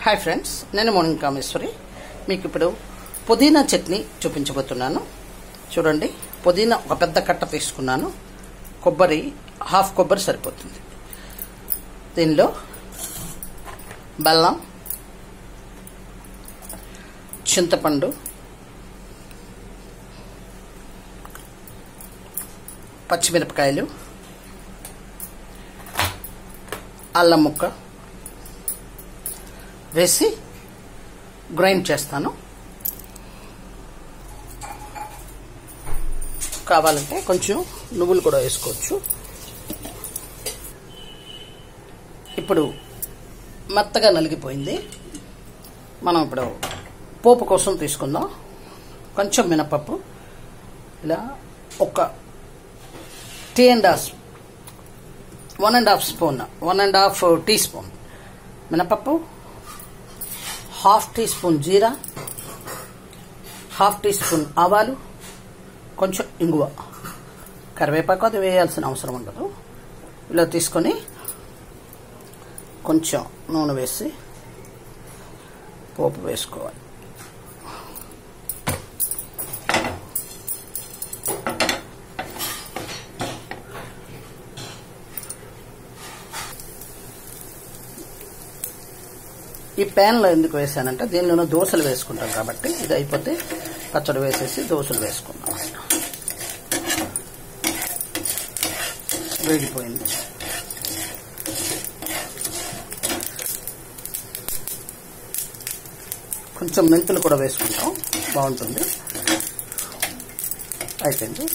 hi friends నేను మోనింగ్ కామేశ్వరి మీకు ఇప్పుడు పుదీనా చట్నీ చూపించబోతున్నాను చూడండి పుదీనా ఒక పెద్ద కట్ట తీసుకున్నాను కొబ్బరి హాఫ్ కొబ్బరి సరిపోతుంది దీనిలో బెల్లం చింతపండు పచ్చిమిరపకాయలు అల్లం ముక్క వేసి గ్రైండ్ చేస్తాను కావాలంటే కొంచెం నువ్వులు కూడా వేసుకోవచ్చు ఇప్పుడు మెత్తగా నలిగిపోయింది మనం ఇప్పుడు పోపు కోసం తీసుకుందాం కొంచెం మినపప్పు ఇలా ఒక tea and half one and half spoon one and half teaspoon మినపప్పు హాఫ్ టీ స్పూన్ జీరా హాఫ్ టీ స్పూన్ ఆవాలు కొంచెం ఇంగువ కరివేపాకు అది వేయాల్సిన అవసరం ఉండదు ఇలా తీసుకొని కొంచెం నూనె వేసి పోపు వేసుకోవాలి ఈ ప్యాన్లో ఎందుకు వేసానంటే దీనిలోనే దోశలు వేసుకుంటాం కాబట్టి ఇది అయిపోతే పచ్చడి వేసేసి దోశలు వేసుకుందాం వేగిపోయింది కొంచెం మెంతులు కూడా వేసుకుంటాం బాగుంటుంది అయిపోయింది